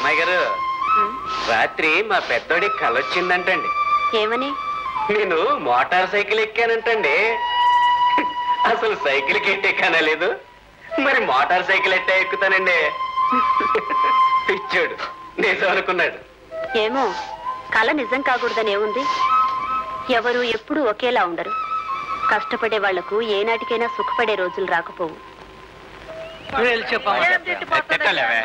అమ్మాయి గారు రాత్రి మా పెద్దోడికి కలొచ్చిందంటండి ఏమని నేను మోటార్ సైకిల్ ఎక్కానంటండి అసలు సైకిల్ ఎట్టే కనలేదు మరి మోటార్ సైకిల్ ఎట్టా ఎక్కుతానండి పిచ్చాడు నిజం అనుకున్నాడు ఏమో కళ నిజం కాకూడదని ఏముంది ఎవరు ఎప్పుడూ ఒకేలా ఉండరు కష్టపడే వాళ్లకు ఏనాటికైనా సుఖపడే రోజులు రాకపోవు తిట్టలేవే.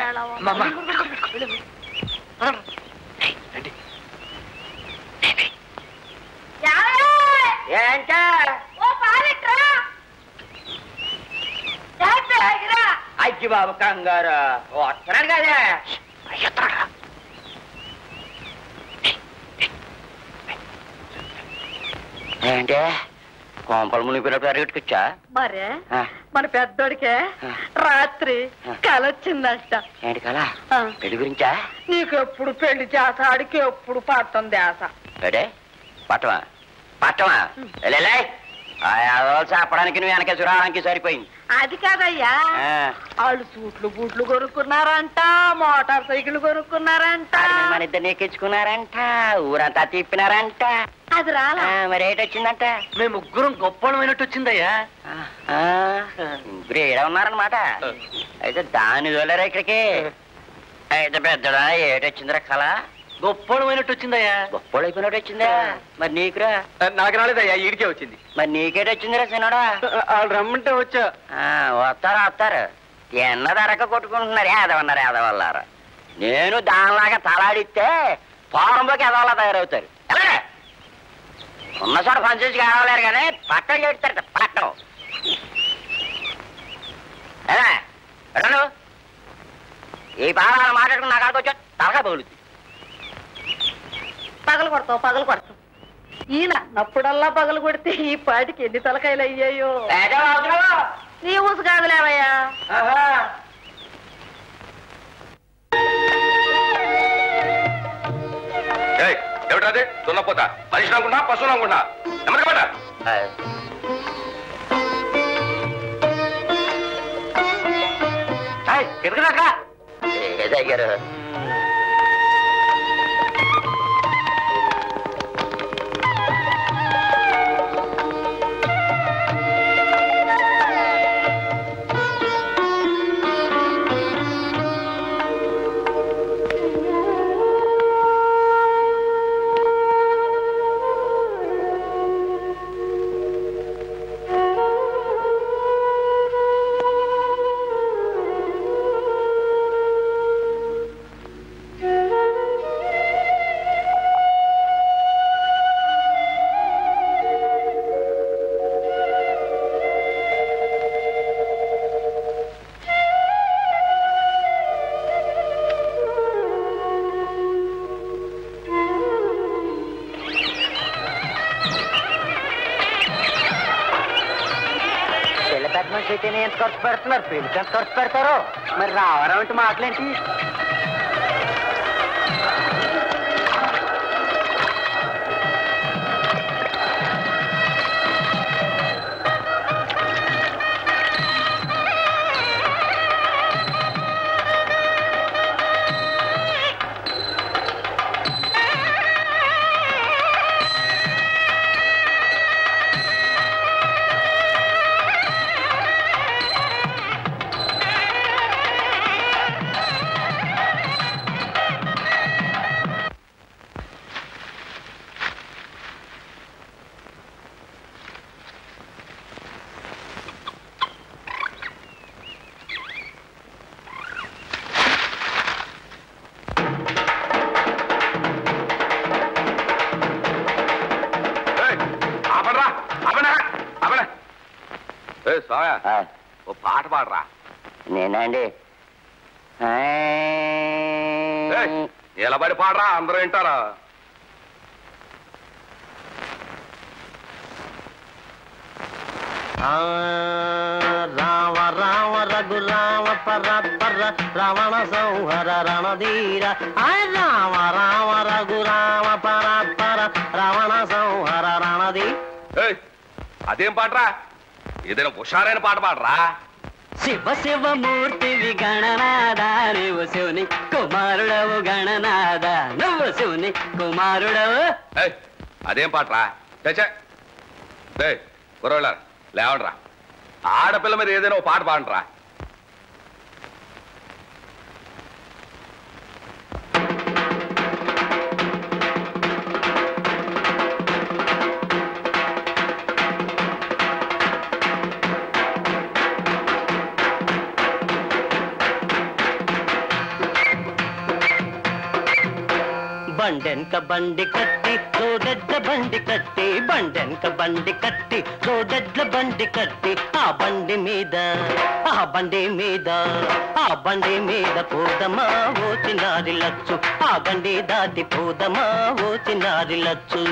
ఏంటా అయ్యి బాబు కంగారు వస్తున్నాడు కదా ఏంటే కోంపలు మునిగిపోయినప్పుడు అరగట్టుకొచ్చా మరే మన పెద్దోడికే రాత్రి కలొచ్చిందంట ఏంటి కదా ఆ, పెళ్లి గురించా నీకు ఎప్పుడు పెళ్లి చేస ఆడికి ఎప్పుడు పట్టం దేస ఏడే పట్టమా పట్టమా వెళ్ళలే ఆ యాదవులు చెప్పడానికి నువ్వు వెనక చూడడానికి సరిపోయింది అది కాదయ్యా ఆ, వాళ్ళు సూట్లు బూట్లు కొనుక్కున్నారంట మోటార్ సైకిల్ కొనుక్కున్నారంట ఆడి మీద మన ఇద్దరు నెక్కించుకున్నారంట ఊరంతా తిప్పినారంట అది రాలా ఆ, మరి ఏంటొచ్చిందంట మేము ముగ్గురం గొప్పమైనట్టు వచ్చిందయ్యా ఆ, ముగ్గురు ఏడ ఉన్నారనమాట అయితే దాని దోలేరా ఇక్కడికి అయితే పెద్దడా ఏటొచ్చిందిరా కళ గొప్పమైనట్టు వచ్చిందయ్యా గొప్పోడు అయిపోయినట్టు వచ్చిందా మరి నీకురా నాకు రాలేదయ్యా ఈడికే వచ్చింది మరి నీకేటొచ్చిందిరా సినోడా వాళ్ళు రమ్మంటే వచ్చా ఆ, వస్తారు వస్తారు ఎన్న ధరక కొట్టుకుంటున్నారు ఏదవన్నారు ఏదవల్లారు నేను దానిలాగా తలాడిస్తే ఫారంలోకి ఎదవలా తయారవుతారు ఎలాగే ఉన్న చోట పనిచేసి కావలేరు కానీ పక్కన చెప్తారు పక్కన ఎలా ఎడను ఈ బాగా మాట్లాడుకుని నా కాడికి వచ్చా తలగా పగులుద్ది పగలు కొడతావు పగలు కొడతావు ఈయన నప్పుడల్లా పగలు కొడితే ఈ పాటికి ఎన్ని తలకాయలు అయ్యాయో ఏదో అవసరం? నీ ఊసు కాదులేవయ్యా ఆహా. ఏమిటది దున్నపోతా మనిషి అనుకున్నా పశువులు అనుకున్నా నెమ్మది పడ్డా ఆ, ఏయ్, ఎదురుగా రా. ఏదయ్యారు పెళ్లి పెద్ద మనిషి అయితేనే ఎంత ఖర్చు పెడుతున్నారు పెళ్లికి ఎంత ఖర్చు పెడతారు మరి రావడం అంటే మాటలేంటి ఏయ్, ఆపండ్రా ఆపండి ఆపండి ఏ స్వామి ఆ, ఓ పాట పాడరా నేనండి ఏయ్, నిలబడి పాడరా అందరూ వింటారా రామ రామ రఘురామ పర పర రావణ సంహర రణధీర ఆయ్ రామ రామ రఘురామ పర పర రావణ సంహర రణధీ ఏయ్, అదేం పాటరా ఏదైనా హుషారైన పాట పాడరా శివ శివమూర్తివి గణనాద నువ్వు శివుని కుమారుడవు గణనాద నువ్వు శివుని కుమారుడవు ఏయ్, అదేం పాటరా చచ్చా కురవాళ్ళ లేవండ్రా ఆడపిల్ల మీద ఏదైనా ఒక పాట పాడండిరా బండెనక బండి కట్టి రోడెడ్ల బండి కట్టి బండెనక బండి కట్టి రోడెడ్ల బండి కట్టి ఆ బండి మీద ఆ బండి మీద ఆ బండి మీద పోదమా ఓ చిన్నారి లచ్చు ఆ బండి దాటి పోదమా ఓ చిన్నారి లచ్చు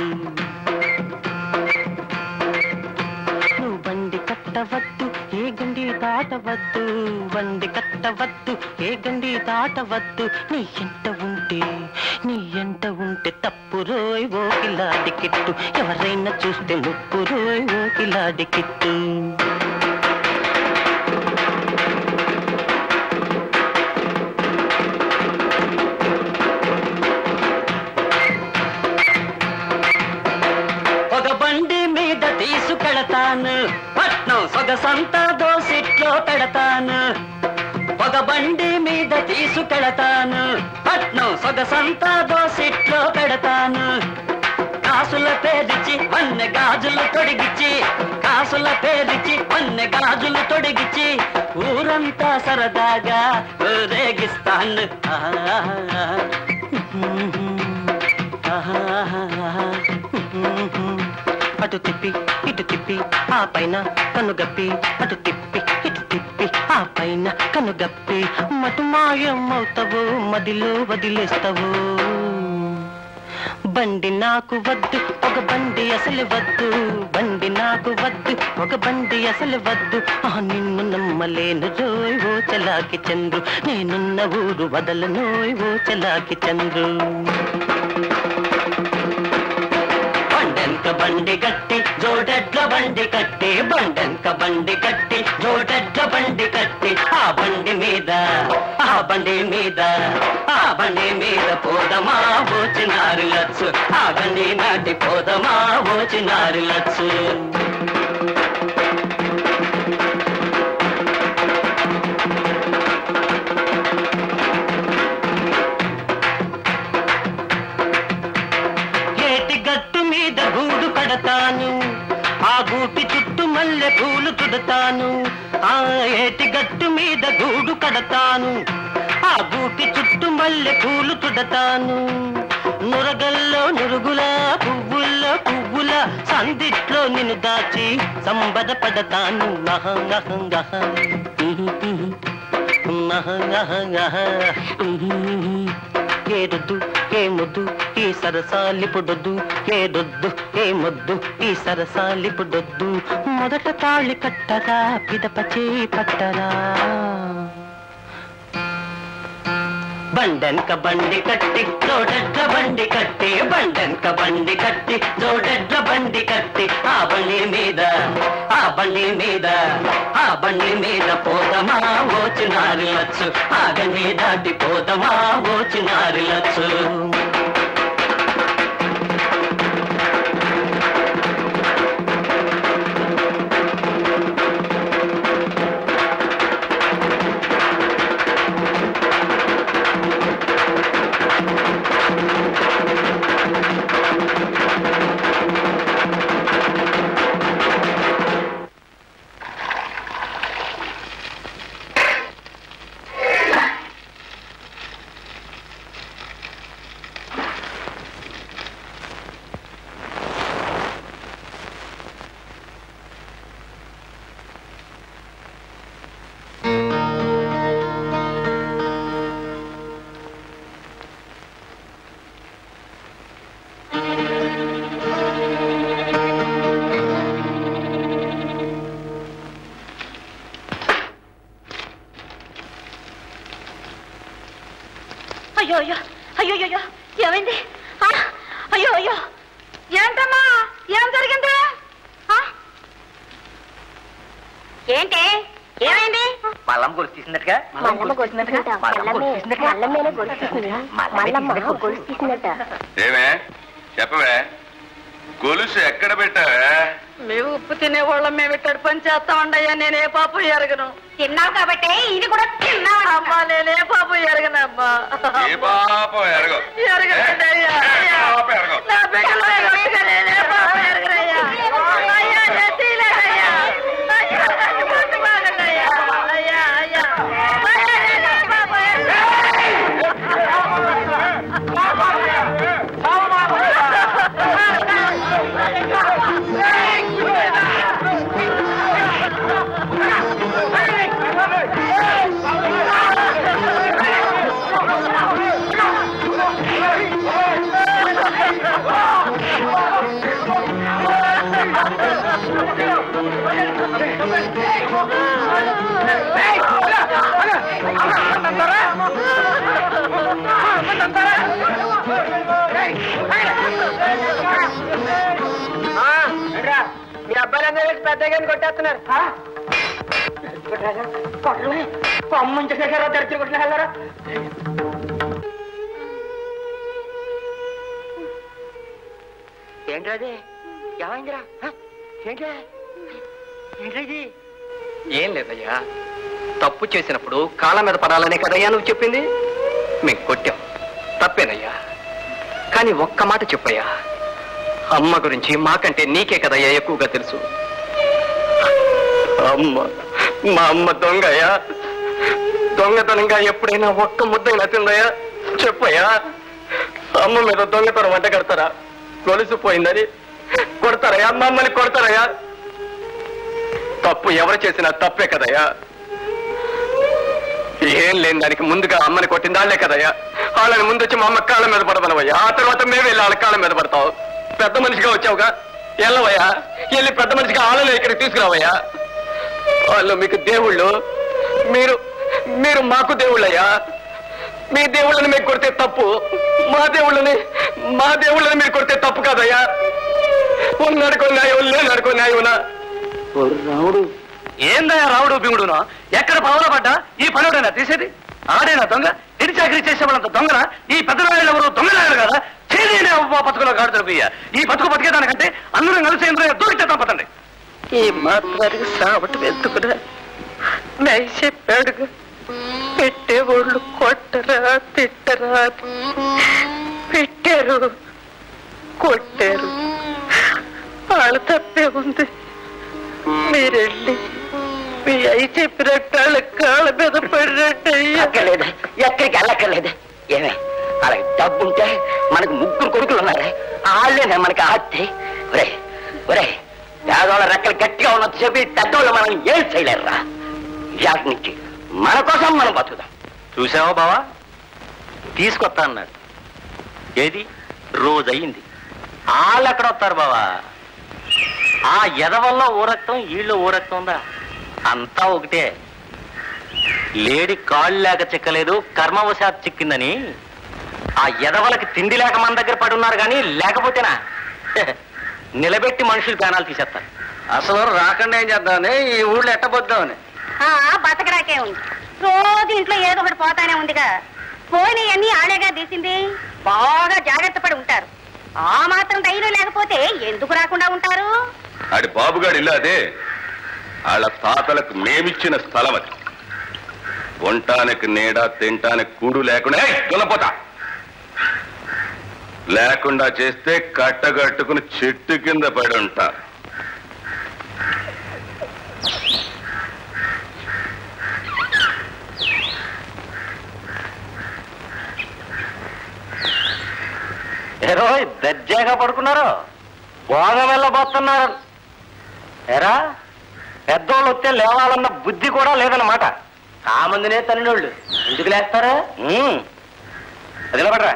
నువ్వు బండి కట్టవద్దు ఏ గండి దాటవద్దు బండి కట్టవద్దు ఏ గండి దాటవద్దు నీ ఎంట ఉంటే నీ ఎంట ఉంటే తప్పు రోయ్ ఓ కిలాడి కిట్టు ఎవరైనా చూస్తే ముప్పు రోయ్ ఓ కిలాడి కిట్టు ఒక బండి మీద తీసుకెళతాను పట్నం సొగసంతా దోసిట్లో పెడతాను ఒక బండి మీద తీసుకెళతాను పట్నం సొగసంతా దోసిట్లో పెడతాను కాసుల పేరిచి వన్నె గాజులు తొడిగిచి కాసుల పేరిచి వన్నె గాజులు తొడిగిచి ఊరంతా సరదాగా ఊరేగిస్తాను ఆహా. ఆహా. అటు తిప్పి ఇటు తిప్పి ఆ పైన కనుగప్పి అటు తిప్పి ఇటు తిప్పి ఆ పైన కనుగప్పి మటు మాయమవుతావు మదిలో వదిలేస్తావు బండి నాకు వద్దు ఒక బండి అసలు వద్దు బండి నాకు వద్దు ఒక బండి అసలు వద్దు ఆ నిన్ను నమ్మలేను రోయ్ ఓ చలాకి చంద్రు నేనున్న ఊరు వదలనోయ్ ఓ చలాకి చంద్రు బండెనక బండి కట్టి జోడెడ్ల బండి కట్టి బండెనక బండి కట్టి జోడెడ్ల బండి కట్టి ఆ బండి మీద ఆ బండి మీద ఆ బండి మీద పోదమా ఓచినారు లచ్చు ఆ బండి నాటి పోదమా ఓచినారు లచ్చు ఏటి గట్టు మీద గూడు కడతాను ఆ గూటి చుట్టూ మల్లె పూలు చుడతాను ఆ ఏటి గట్టు మీద గూడు కడతాను ఆ గూటి చుట్టూ మల్లె పూలు చుడతాను నురగల్లో నురుగుల పువ్వుల్లో పువ్వుల సందిట్లో నిన్ను దాచి సంబరపడతాను నహ నహ నహ నహ నహ నహ ఏదొద్దు ఏ ముద్దు ఈ సరసాలిపుడొద్దు ఏదొద్దు ఏ ముద్దు ఈ సరసాలిపుడొద్దు మొదట తాళి కట్టరా పిదప చేయి పట్టరా బండెనక బండి కట్టి జోడెడ్ల బండి కట్టి బండెనక బండి కట్టి జోడెడ్ల బండి కట్టి ఆ బండి మీద ఆ బండి మీద ఆ బండి మీద పోదమా ఓచినారి లచ్చు ఆ గండి దాటి పోదమా ఓచినారి లచ్చు అయ్యో అయ్యో అయ్యో అయ్యో ఏమైంది ఆ, అయ్యో అయ్యో ఏంటమ్మా ఏం జరిగింది ఆ? ఏంటి ఏమైంది మళ్ళమ్మ గొలుసు తీసిందట్టుగా మల్లమ్మ గొలుసు తీసిందట మల్లమ్మేనే గొలుసు తీసిందా మల్లమ్మ గొలుసు తీసిందట ఏమే చెప్పవే గొలుసు ఎక్కడ పెట్టావే మేము ఉప్పు తినేవాళ్ళం మేము ఇట్టడి పని చేస్తామండయ్యా నేనే పాపం ఎరగను తిన్నావు కాబట్టి ఇది కూడా అమ్మా నేనే పాపం ఎరగనమ్మా ఏ పాపం ఎరగో ఎరగనండి అయ్యా అయ్యా. పాపం ఎరగో నా బిడ్డలు ఎరగొట్టుగా నేనే పాపం ఎరగనయ్యా అయ్యా నేను తీయలేనయ్యా అయ్యా నన్ను కొట్టుకోకండయ్యా. అయ్యా అయ్యా అయ్యా నేనే పాపం ఎరగను. మీ అబ్బాయిలందరూ పెద్దగా కొట్టేస్తున్నారు అమ్మని చేసారా తెరిచి కొట్టినారా ఏంటది ఏమైందిరా హ? ఏంటి ఏంటిది ఏం లేదయ్యా తప్పు చేసినప్పుడు కాళ్ళ మీద పడాలనే కదయ్యా నువ్వు చెప్పింది మేము కొట్టాం తప్పేనయ్యా కానీ ఒక్క మాట చెప్పయ్యా అమ్మ గురించి మాకంటే నీకే కదయ్యా ఎక్కువగా తెలుసు అమ్మ మా అమ్మ దొంగయ్యా దొంగతనంగా ఎప్పుడైనా ఒక్క ముద్దైనా తిందయ్యా చెప్పయ్యా అమ్మ మీద దొంగతనం వంట కడతారా గొలుసు పోయిందని కొడతారయ్యా మమ్మల్ని కొడతారయ్యా తప్పు ఎవరు చేసినా తప్పే కదయ్యా ఏం లేని దానికి ముందుగా అమ్మని కొట్టింది వాళ్ళే కదయ్యా వాళ్ళని ముందు వచ్చి మా అమ్మ కాళ్ళ మీద పడమనవయ్యా ఆ తర్వాత మేము వెళ్ళి వాళ్ళ కాళ్ళ మీద పడతాం పెద్ద మనిషిగా వచ్చావుగా వెళ్ళవయ్యా వెళ్ళి పెద్ద మనిషిగా వాళ్ళని ఇక్కడికి తీసుకురావయ్యా వాళ్ళు మీకు దేవుళ్ళు మీరు మీరు మాకు దేవుళ్ళయ్యా మీ దేవుళ్ళని మీకు కొడితే తప్పు మా దేవుళ్ళని మా దేవుళ్ళని మీరు కొడితే తప్పు కాదయ్యా ఉన్నాడుకో న్యాయం లేనాడుకో న్యాయమునా రావుడు ఏందయ్యా రావుడు భీముడునా ఎక్కడ పవన పడ్డా ఈ పనుడైనా తీసేది ఆడేనా దొంగ ఇడి చాకరీ చేసేవాళ్ళంత దొంగన ఈ పెద్ద రాయలు ఎవరు దొంగలాయలు కదా చేదేనే అవ్వ బతుకులో గాడుతారు బియ్య ఈ బతుకు బతికేదానికంటే అందరం కలిసి ఇంద్రయ్య దూరితే తప్పతండి ఈ మాత్రానికి సావటం ఎందుకురా నై చెప్పాడుగా పెట్టేవాళ్ళు కొట్టరా తిట్టరా అని. పెట్టారు కొట్టారు వాళ్ళ తప్పే ఉంది మీరెళ్ళి మీ అయి చెప్పినట్టు వాళ్ళ కాళ్ళ మీద పడినట్టు అయ్యా అక్కర్లేదు ఎక్కడికి వెళ్ళక్కర్లేదు ఏమే అలాగే డబ్బుంటే మనకు ముగ్గురు కొడుకులు ఉన్నారే వాళ్ళేనే మనకి ఆస్తి ఒరే ఒరే పేదవాళ్ళ రెక్కలు గట్టిగా ఉన్నట్టు చెప్పి పెద్దవాళ్ళు మనం ఏం చేయలేరురా ఇవాటి నుంచి మన కోసం మనం బతుకుదాం చూసావా బావా తీసుకొస్తా అన్నాడు ఏది రోజు అయింది వాళ్ళు ఎక్కడ వస్తారు బావా ఆ ఎదవల్లో ఊరక్తం వీళ్ళు ఊరక్తం ఉందా అంతా ఒకటే లేడి కాళ్ళు లేక చిక్కలేదు కర్మవశాత్ చిక్కిందని ఆ ఎదవలకి తిండి లేక మన దగ్గర పడి ఉన్నారు కానీ లేకపోతేనా నిలబెట్టి మనుషులు ప్రాణాలు తీసేస్తారు అసలు రాకుండా ఏం చేద్దామని ఈ ఊళ్ళో ఎట్టబోద్దామని బతకరాకే ఉంది రోజు ఇంట్లో ఏదో ఒకటి పోతానే ఉందిగా పోయినవన్నీ ఆడేగా తీసింది బాగా జాగ్రత్త పడి ఉంటారు ఆ మాత్రం ధైర్యం లేకపోతే ఎందుకు రాకుండా ఉంటారు ఆడి బాబుగాడి ఇల్లు అదే వాళ్ళ తాతలకు మేమిచ్చిన స్థలం అది ఉండటానికి నీడ తినటానికి కూడు లేకుండా ఏయ్, దున్నపోతా లేకుండా చేస్తే కట్టగట్టుకుని చెట్టు కింద పడి ఉంటారు ఏరో దర్జాగా పడుకున్నారు భోగం వెళ్ళబోతున్నారు ఎరా పెద్దోళ్ళు వస్తే లేవాలన్న బుద్ధి కూడా లేదన్నమాట ఆ మందినే తల్లినోళ్ళు ఎందుకు లేస్తారా అది నిలబడరా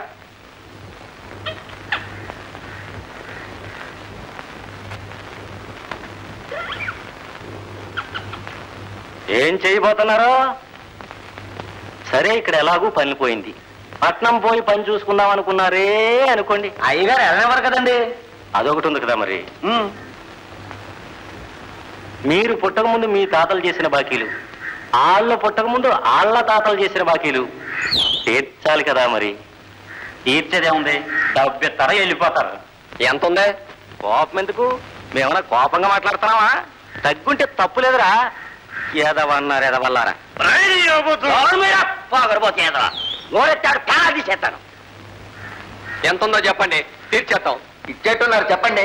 ఏం చేయబోతున్నారు సరే ఇక్కడ ఎలాగూ పని పోయింది పట్నం పోయి పని చూసుకుందాం అనుకున్నారే అనుకోండి అయ్యగారు వెళ్ళనివ్వరు కదండి అదొకటి ఉంది కదా మరి మీరు పుట్టక ముందు మీ తాతలు చేసిన బాకీలు ఆళ్ళ పుట్టక ముందు ఆళ్ళ తాతలు చేసిన బాకీలు తీర్చాలి కదా మరి తీర్చేదే ఉంది డబ్బెత్తారా వెళ్ళిపోతారు ఎంత ఉందే కోపం ఎందుకు మేమన్నా కోపంగా మాట్లాడుతున్నావా తగ్గుంటే తప్పు లేదురా ఎదవన్నారు ఎదవల్లారా పోగరపోతే ఏదవా నోరెత్తాడు ప్యానా తీసేస్తాను ఎంత ఉందో చెప్పండి తీర్చేస్తాం ఇచ్చేట్టున్నారు చెప్పండి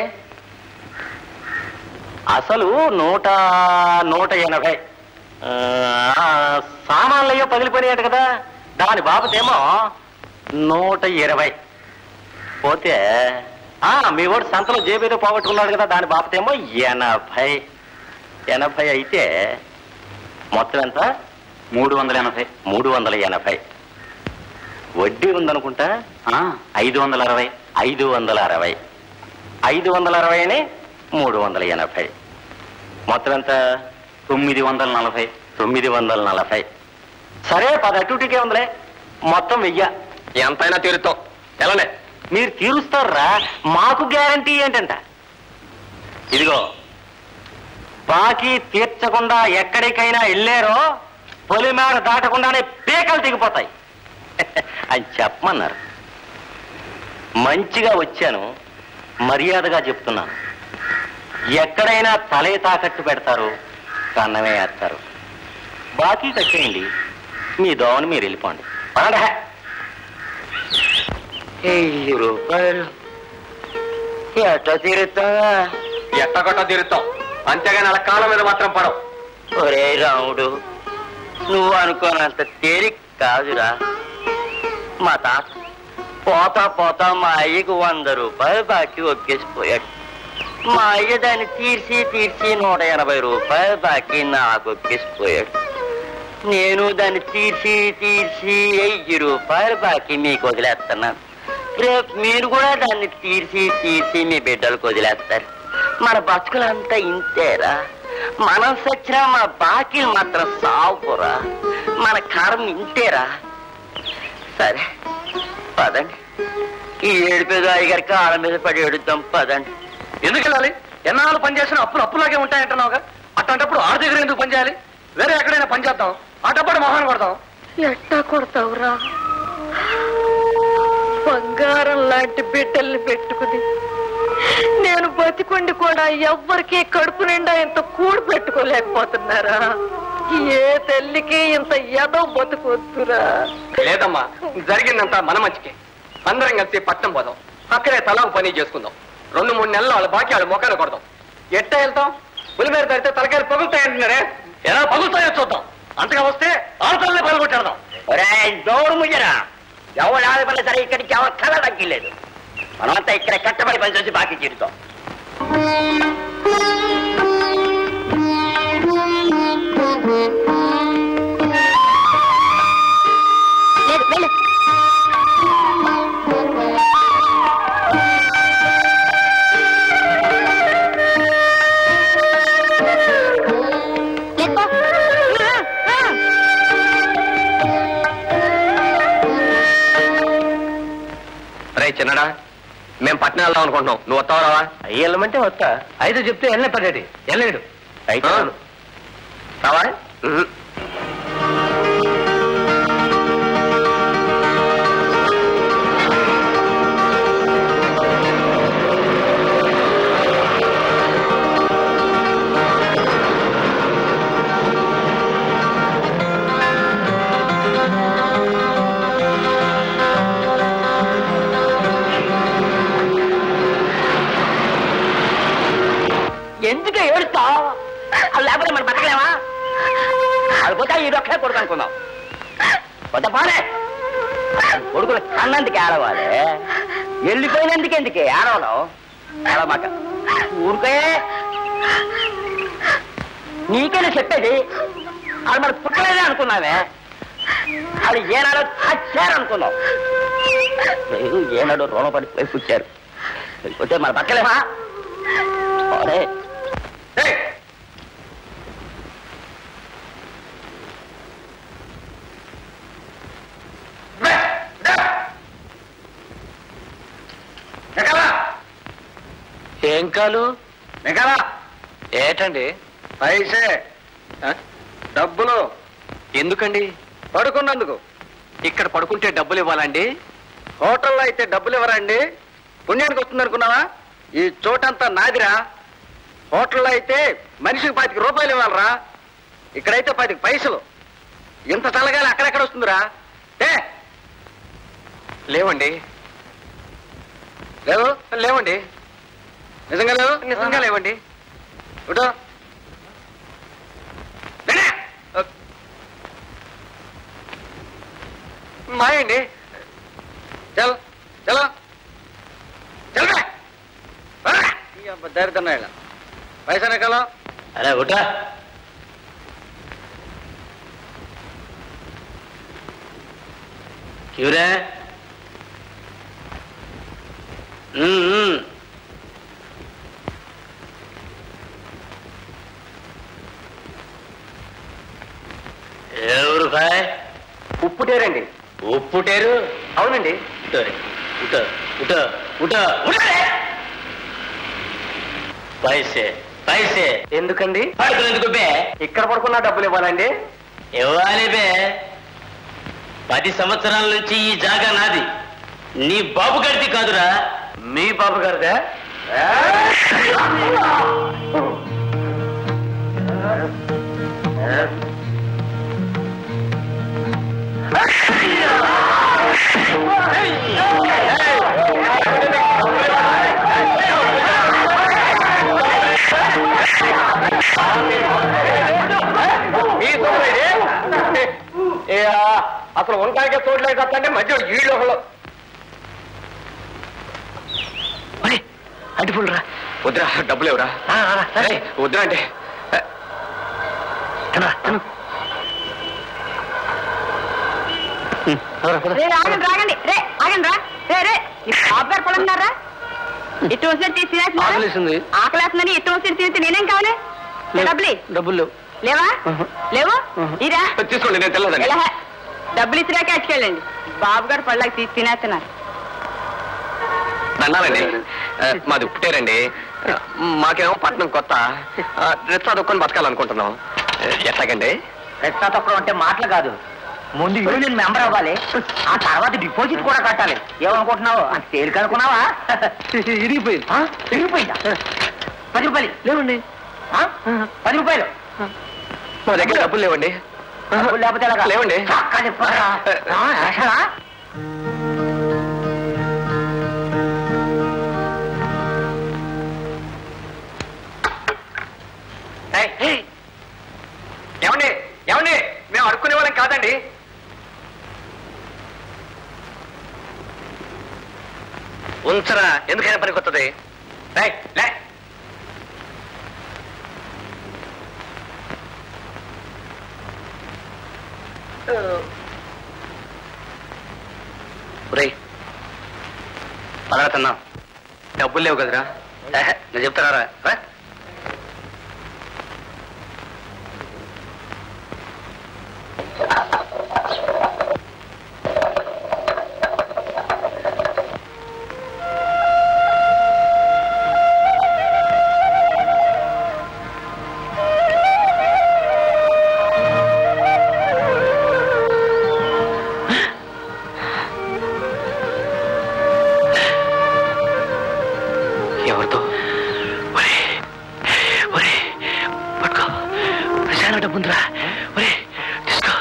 అసలు నూట నూట ఎనభై ఆ, సామాన్లయ్యో పగిలిపోయాడు కదా దాని బాబుతేమో నూట ఇరవై పోతే ఆ మీ వాడు సంతలో జేబేదో పోగొట్టుకున్నాడు కదా దాని బాపతేమో ఎనభై ఎనభై అయితే మొత్తం ఎంత మూడు వందల ఎనభై మూడు వందల ఎనభై వడ్డీ ఉందనుకుంటా ఐదు వందల అరవై ఐదు వందల అరవై ఐదు వందల అరవై అని మూడు వందల ఎనభై మొత్తం ఎంత తొమ్మిది వందల నలభై తొమ్మిది వందల నలభై సరే పది అటుటికే ఉందిలే మొత్తం వెయ్య ఎంతైనా తీరుతాం ఎలానే మీరు తీరుస్తారా మాకు గ్యారంటీ ఏంటంట ఇదిగో బాకీ తీర్చకుండా ఎక్కడికైనా వెళ్ళారో పొలిమేర దాటకుండానే పీకలు తెగిపోతాయి అని చెప్పమన్నారు మంచిగా వచ్చాను మర్యాదగా చెప్తున్నాను ఎక్కడైనా తలే తాకట్టు పెడతారు కన్నమే వేస్తారు బాకీ కట్టేయండి మీ దోవని మీరు వెళ్ళిపోండి పదండి. వెయ్యి రూపాయలు ఎట్లా తీరుతావా ఎట్టగొట్ట తీరుతాం అంతేగాని అలా కాళ్ళ మీద మాత్రం పడవు ఒరే రాముడు నువ్వు అనుకోనంత తేలిక కాదురా మా తాత పోతా పోతా మా అయ్యకు వంద రూపాయలు బాకీ ఒక్కేసిపోయాడు మా అయ్య దాన్ని తీర్చి తీర్చి నూట ఎనభై రూపాయలు బాకీ నాకు ఒక్కేసిపోయాడు నేను దాన్ని తీర్చి తీర్చి వెయ్యి రూపాయలు బాకీ మీకు వదిలేస్తున్నాను రేపు మీరు కూడా దాన్ని తీర్చి తీర్చి మీ బిడ్డలకు వదిలేస్తారు మన బతుకులంతా ఇంతేరా మనం సచ్చినా మన బాకీలు మాత్రం సావుకురా మన కర్మ ఇంతేరా సరే పదండి ఈ ఏడుపేదో అయ్యగారి కాళ్ళ మీద పడి ఎడుద్దాం పదండి ఎందుకు వెళ్ళాలి ఎన్నాళ్ళు పని చేసినా అప్పులు అప్పులాగే ఉంటాయంటున్నావుగా అట్లాంటప్పుడు ఆడ దగ్గర ఎందుకు పని చేయాలి వేరే ఎక్కడైనా పని చేద్దాం ఆ డబ్బు మొహాన్ని కొడతాం ఎట్టా కొడతావురా బంగారం లాంటి బిడ్డల్ని పెట్టుకుని నేను బతికుండి కూడా ఎవ్వరికి కడుపు నిండా ఇంత కూడు పెట్టుకోలేకపోతున్నారా ఏ తల్లికి ఇంత ఎదో బతుకొద్దురా లేదమ్మా జరిగిందంతా మన మంచికే అందరం కలిసి పట్నం పోదాం అక్కడే తలా పని చేసుకుందాం రెండు మూడు నెలలు వాళ్ళ బాకీ వాళ్ళ మొక్కలు కొడదాం ఎట్ట వెళ్తాం పులిమేర తడితే తలకాయలు పగులుతాయంటున్నారే ఎలా పగులుతాయో చూద్దాం అంతగా వస్తే ఆడతల్ని పగలగొట్టేద్దాం ఒరేయ్, నోరు ముయ్యరా ఎవరు ఆడపల్లి సరే ఇక్కడికి ఎవరు కళ తగ్గిలేదు మనమంతా ఇక్కడ కట్టబడి పని చేసి బాకీ తీరుతాం లేదు వెళ్ళు లేదు పో. ఆ, ఆ. రే చిన్నడా మేము పట్నం వెళ్దాం అనుకుంటున్నాం నువ్వు వస్తావు రావా వెళ్ళమంటే వస్తా అయితే చెప్తే వెళ్ళే పడేటి వెళ్ళలేడు అయితే ఆ? చాలు. రావా ఎందుకు ఏడుస్తావు అది లేకపోతే మనం బతకలేమా అది పోతే ఈ రొక్కే కొడుకు అనుకుందాం కొత్త పాలే కొడుకులు కన్నందుకు ఏడవాలి వెళ్ళిపోయినందుకు ఎందుకే ఏడవడం ఏడమాక ఊరికే నీకేనా చెప్పేది అది మరి పుట్టలేదే అనుకున్నావే అది ఏనాడో చచ్చారనుకున్నావు లేదు ఏనాడో రుణపడి పోయి పుచ్చారు వెళ్ళిపోతే మన బతకలేమా అరే ఏయ్! బే! దా! మెకాలా! ఏం కాలు మెకాలా! ఏటండి పైసే ఆ? డబ్బులు ఎందుకండి పడుకున్నందుకు ఇక్కడ పడుకుంటే డబ్బులు ఇవ్వాలండి హోటల్లో అయితే డబ్బులు ఇవ్వరండి పుణ్యానికి వస్తుంది అనుకున్నావా ఈ చోటంతా నాదిరా హోటల్లో అయితే మనిషికి పాతిక రూపాయలు ఇవ్వాలరా ఇక్కడైతే పాతిక పైసలు ఇంత చల్లగాలి అక్కడెక్కడ వస్తుందిరా ఏ లేవండి లేవు లేవండి నిజంగా లేవు నిజంగా లేవండి ఇటో మాయండి చల్ చలో చల్ దరిద్రం పైసా నెక్కలో అరే ఉటా క్యూరే ఉమ్, ఉమ్. ఎవరు భాయ్ ఉప్పుటేరండి ఉప్పుటేరు అవునండి ఉటారే ఉట ఉట ఉట ఉటారే పైసే పైసే ఎందుకండి పడుకుని ఎందుకు బే ఇక్కడ పడుకున్నా డబ్బులు ఇవ్వాలండి ఇవ్వాలి బే పది సంవత్సరాల నుంచి ఈ జాగా నాది నీ బాబు గారిది కాదురా మీ బాబు గారిదే మీ సోదరుడే? ఏ, ఆ, అసలు వంకాయకే తోటలే తప్పంటే మధ్య ఈళ్ళు ఒకళ్ళు అడ్డుపుల్ రా వద్దురా డబ్బులు ఎవరా వద్దురా అంటే రే ఆగండి రాగండి రే ఆగండి రా రే రే ఈ బాబు గారు పొలందారా ఇటు వచ్చినట్టు తీసి తినేస్తున్నారు? ఆకలేసింది. ఆకలేస్తుందని ఇటు వచ్చి తిరిగితే నేనేం కావాలి రే, డబ్బులు డబ్బులు లేవు లేవా లేవు ఇరా తీసుకోండి నేను తెల్లదండి ఎలా డబ్బులు ఇచ్చినాకే అట్టుకెళ్ళండి బాబు గారు పళ్ళకి తీసి తినేస్తున్నారు దండాలండి ఆ, మాది ఉప్పుటేరండి ఆ, మాకేమో పట్నం కొత్త ఆ, రిచ్చా చదువుకొని బతకాలనుకుంటున్నాం ఆ, ఎట్లాగండి రెచ్చా తొక్కడం అంటే మాటలు కాదు ముందు యూనియన్ మెంబర్ అవ్వాలి ఆ తర్వాత డిపాజిట్ కూడా కట్టాలి ఏమనుకుంటున్నావు అంత తేలిక అనుకున్నావా ఇరిగిపోయింది ఆ? తిరిగిపోయిందా పది రూపాయలు లేవండి ఆ? పది రూపాయలు మా దగ్గర డబ్బులు లేవండి డబ్బులు లేకపోతే ఎలాగా? లేవండి చక్కా చెప్పరా? ఆ, అసలా? ఏయ్, ఏయ్. ఏమండి ఏమండి మేము అడుక్కునే వాళ్ళం కాదండి ఉంచరా ఎందుకైనా పనికొత్తది ఏయ్, లే ఒరేయ్ పదవుతున్నా డబ్బులు లేవు కదరా ఏహే, నేను చెప్తారా రా ఎవరితో ఒరే ఒరే పట్టుకో చాలా డబ్బు ఉందిరా ఒరే తీసుకో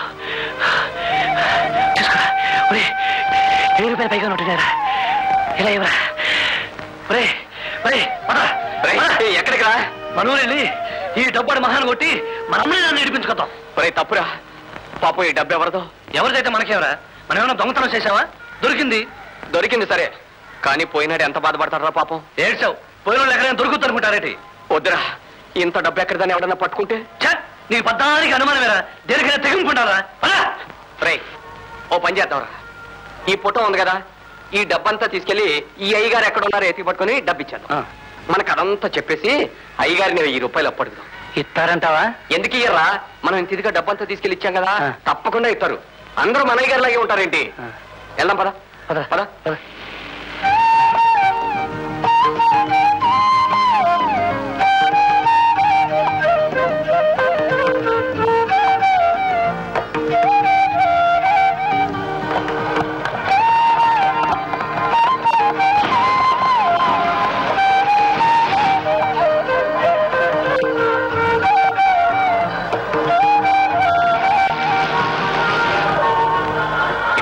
తీసుకో ఒరే వెయ్యి రూపాయలు పైగా ఉంటున్నారా ఇలా ఇవ్వరా ఒరే ఒరే పదరా, రేయ్, పదరా. ఏయ్, ఎక్కడికి రా మన ఊరు వెళ్ళి ఈ డబ్బాడు మహాన్ కొట్టి మన అమ్మని నన్ను ఏడిపించుకోతాం ఒరేయ్ తప్పురా పాపం ఈ డబ్బు ఎవరిదో ఎవరిదైతే మనకేవరా మనం ఏమైనా దొంగతనం చేసావా దొరికింది దొరికింది సరే కానీ పోయినాడు ఎంత బాధపడతారా పాపం ఏడ్చావు పోయిన వాళ్ళు ఎక్కడైనా దొరుకుతుంది అనుకుంటారేటి వద్దురా ఇంత డబ్బు ఎక్కడిదని ఎవడన్నా పట్టుకుంటే ఛ! నీ పద్దానికి అనుమానమేరా దేనికైనా తెగింపుంటారా పదా రే ఓ పని చేద్దాంరా ఈ ఫోటో ఉంది కదా ఈ డబ్బంతా తీసుకెళ్లి ఈ అయ్యగారు ఎక్కడ ఉన్నారో ఎత్తి పట్టుకుని డబ్బు ఇచ్చాను మనకు అదంతా చెప్పేసి అయ్యగారిని వెయ్యి రూపాయలు అప్పడుగుదాం ఇస్తారంటావా ఎందుకు ఇయ్యరా మనం ఇంత ఇదిగా డబ్బంతా తీసుకెళ్లి ఇచ్చాం కదా ఆ. తప్పకుండా ఇస్తారు అందరూ మన అయ్యగారి లాగే ఉంటారేంటి ఆ. వెళ్దాం పద పద పద పద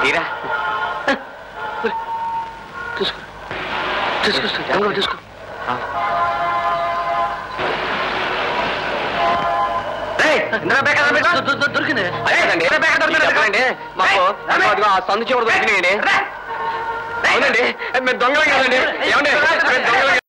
తీరా తీసుకో తీసుకో తీసుకో తీసుకో దొరికింది చెప్పండి మాకు మాకు అదిగో ఆ సందు చివరి దొరికినాయండి అవునండి మేము దొంగలం కదండి ఏమండి మేము దొంగలం